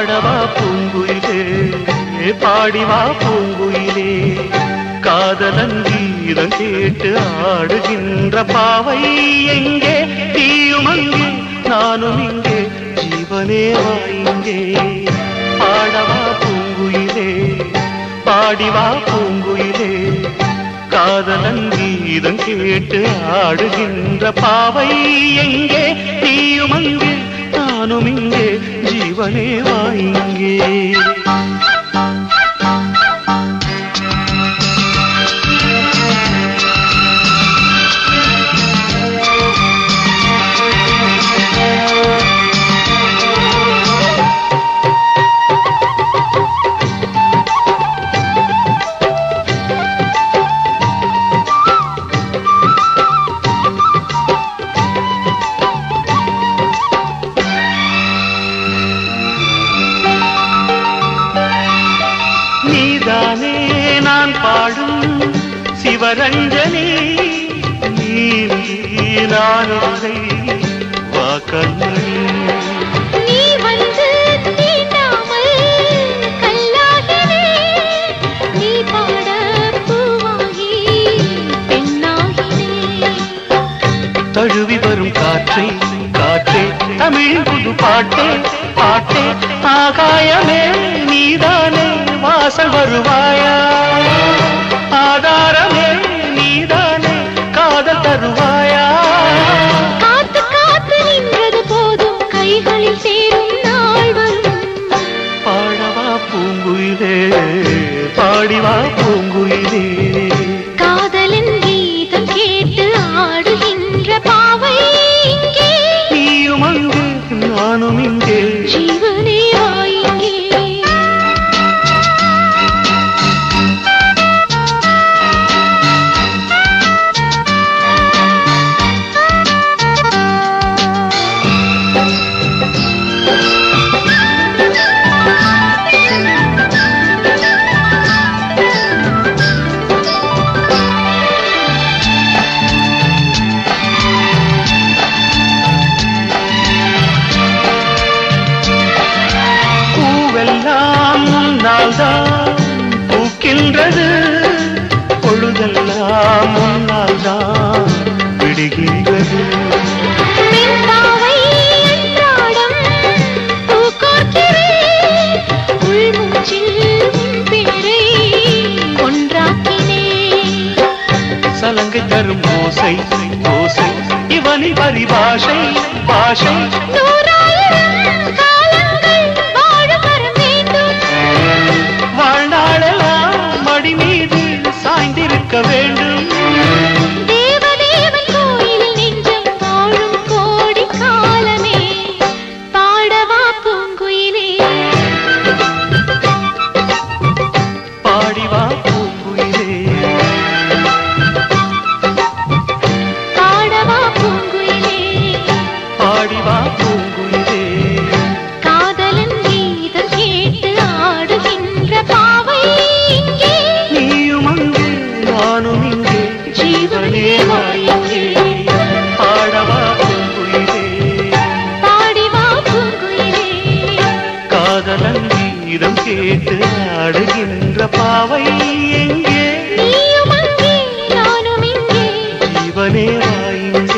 பாடவா பூங்குயிலே பாடிவா பூங்குயிலே காதலன் கீதம் கேட்டு ஆடுகின்ற பாவை எங்கே தீயும் அங்கே நானும் இங்கே ஜீவனே வா இங்கே பாடவா பூங்குயிலே பாடிவா பூங்குயிலே காதலன் கீதம் கேட்டு ஆடுகின்ற பாவை எங்கே நீயும் அங்கே நானும் இங்கே ஜீவனே வா இங்கே நீதானே நான் பாடும் சிவரஞ்சனி நீ நான் இல்லை வா கண்மணி நீ வந்து தீண்டாமல் கல்லாகினே நீ பாட பூவாகி பெண்ணாகினே தழுவி வரும் காற்றை காற்றே தமிழ் புது பாட்டே பாட்டே ஆகாயமே நீதானே வாசல் வருவாயா ஆதாரமே நீதானே காதல் தருவாயா காத்து காத்து நின்றது போதும் கைகளில் சேரும் நாள் வரும் பாடவா பூங்குயிலே பாடிவா பூங்குயிலே காதலின் கீதம் கேட்டு ஆடுகின்ற பாவை இங்கே நீயும் அங்கே நானும் இங்கே ஜீவனே வாயிங்கே பூவெல்லாம் முன்னால் தான் பூக்கின்றது பொழுதெல்லாம் முன்னால் தான் விடுகின்றது மென்பாவை அன்றாடம் பூக்கோர்க்கிறேன். உள்மூச்சில் உன் பேரை ஒன்றாக்கினேன். சலங்கை தரும் ஓசை ஓசை இவனி பரிபாஷை பாஷை நூறாயிரம் காலங்கள் வாழும் வரம் வேண்டும். வாழ்நாளெல்லாம் மடி மீது சாய்ந்திருக்க வேண்டும் தேவதேவன் கோயிலில் நெஞ்சம் வாழும் கோடி காலமே. பாடவா பூங்குயிலே பாடிவா பூங்குயிலே பாடவா பூங்குயிலே பாடிவா பூங்குயிலே காதலன் கீதம் கேட்டு ஆடுகின்ற பாவை இங்கே நீயும் அங்கே நானும் இங்கே ஜீவனே வா இங்கே பாடவா பூங்குயிலே பாடிவா பூங்குயிலே காதலன் கீதம் கேட்டு ஆடுகின்ற பாவை எங்கே நீயும் அங்கே நானும் இங்கே ஜீவனே வா இங்கே